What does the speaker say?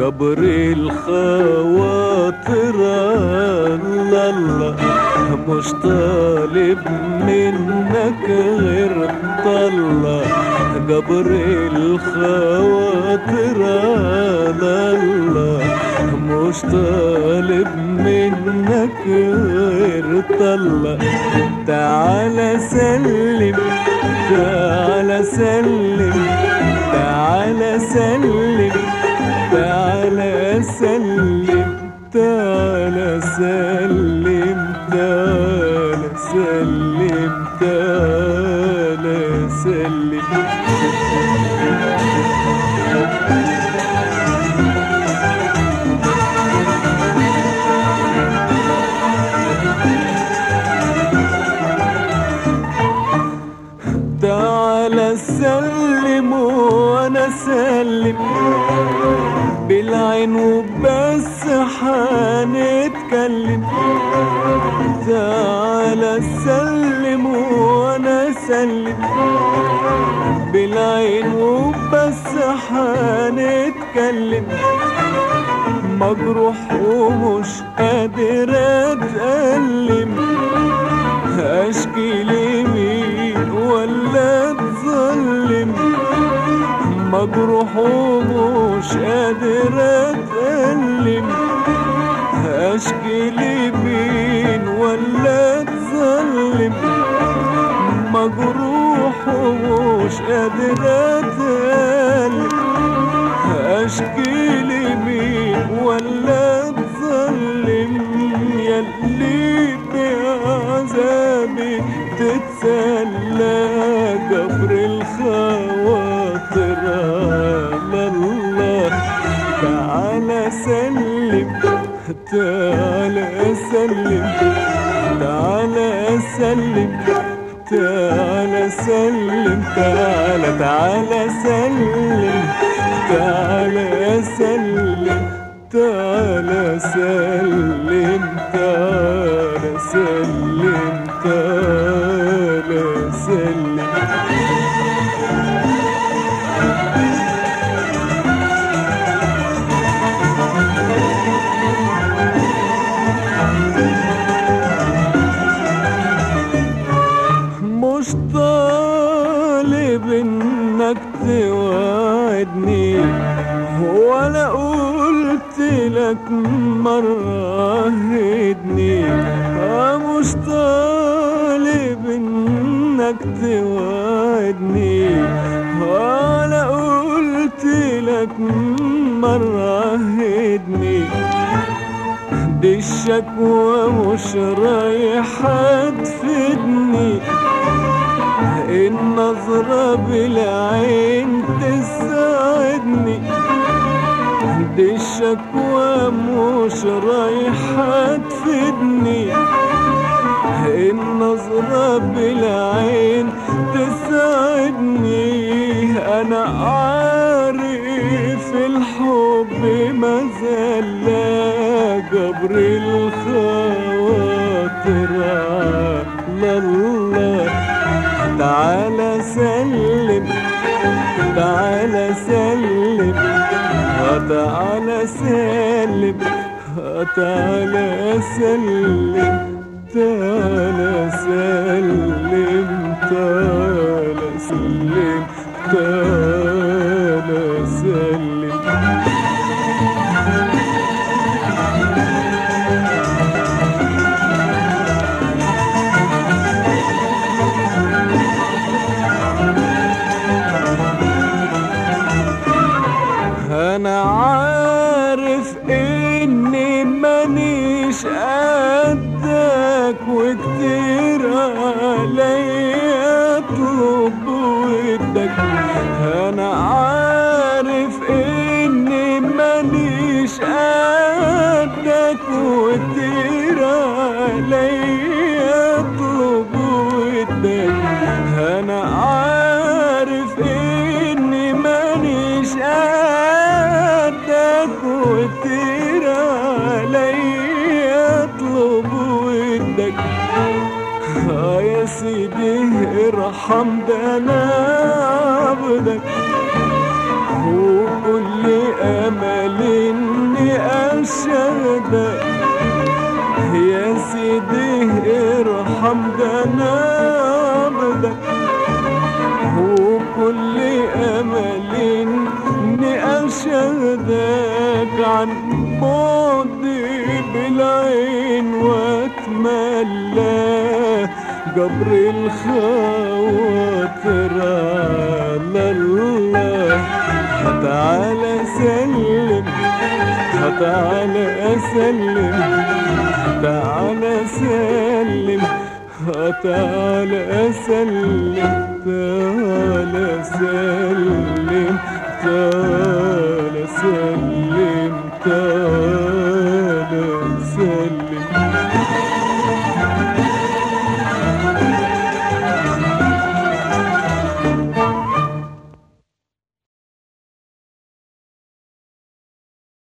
جبر الخواطر الله الله مش طالب منك غير طلة جبر الخواطر الله مش طالب منك غير طلة تعالى سلم تعالى سلم تعالى سلم تعالى سلم تعالى سلم تعالى سلم تعالى سلم تعالى سلم وانا سلم بالعين وبس حنتكلم تعالى سلم وانا سلم بالعين وبس حنتكلم مجروح ومش قادر اتألم اشكي لمين ولا اتظلم مجروح ومش قادر اتألم اشكي لمين ولا اتظلم مجروح ومش قادر اتألم اشكي لمين ولا اتظلم يلي بعذابي تتسلى جبر الخواطر على الله تعالى سلم تعالى سلم تعالى سلم تعالى سلم تعالى تعالى سلم تعالى سلم تعالى سلم تعالى سلم تعالى سلم مش طالب انك توعدني ولا قلت لك مرة هدني مش طالب انك توعدني ولا قلت لك مرة هدني دي الشكوى مش رايحة تفيدني النظرة بالعين تساعدني دي الشكوى مش رايحة تفيدني النظرة بالعين تساعدني أنا عارف الحب ما زال جبر الخواطر على الله تعالى سلم تعالى سلم تعالى سلم تعالى سلم تعالى سلم تعالى سلم تعالى سلم انا عارف اني مانيش قدك وكتير عليا اطلب ودك انا عارف اني مانيش قدك وكتير عليا اطلب ودك انا عارف اني مانيش قدك وكتير عليا اطلب ودك آه يا سيدي ارحم ده انا عبدك وكل امل ارحم ده انا عبدك وكل املي اني اشهدك عن بعدي بالعين واتملى جبر الخواطر على الله تعالى سلم تعالى اسلم تعالى سلم تعالى سلم تعالى سلم تعالى سلم تعالى